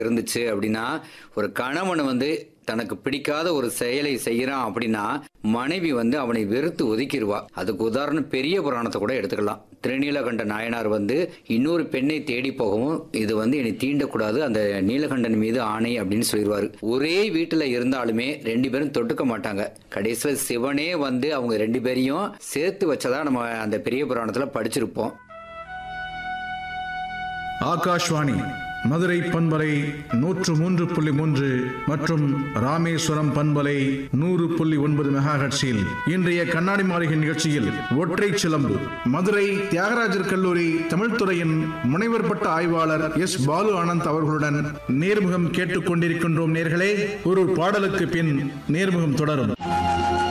இருந்துச்சு அப்படின்னா ஒரு கணவன் வந்து தனக்கு பிடிக்காத ஒரு செயலை செய்யறான் அப்படின்னா மனைவி வந்து அவனை வெறுத்து ஒதுக்கிடுவா அதுக்கு உதாரணம் பெரிய புராணத்தை கூட எடுத்துக்கலாம் திருநீலகண்ட நாயனார் வந்து இன்னொரு பெண்ணை தேடி போகவும் இது வந்து என்னை தீண்டக்கூடாது அந்த நீலகண்டன் மீது ஆணை அப்படின்னு சொல்லிடுவாரு ஒரே வீட்டுல இருந்தாலுமே ரெண்டு பேரும் தொட்டுக்க மாட்டாங்க கடைசியில் சிவனே வந்து அவங்க ரெண்டு பேரையும் சேர்த்து வச்சதா நம்ம அந்த பெரிய புராணத்துல படிச்சிருப்போம் ஆகாஷ்வாணி மதுரை பண்பலை நூற்று மூன்று புள்ளி மூன்று மற்றும் ராமேஸ்வரம் பண்பலை நூறு புள்ளி ஒன்பது மெகாஹட்ஸில் இன்றைய கண்ணாடி மாளிகை நிகழ்ச்சியில் ஒற்றை சிலம்பு மதுரை தியாகராஜர் கல்லூரி தமிழ்துறையின் முனைவர் பட்ட ஆய்வாளர் எஸ் பாலு ஆனந்த் அவர்களுடன் நேர்முகம் கேட்டுக் கொண்டிருக்கின்றோம் நேர்களே ஒரு பாடலுக்கு பின் நேர்முகம் தொடரும்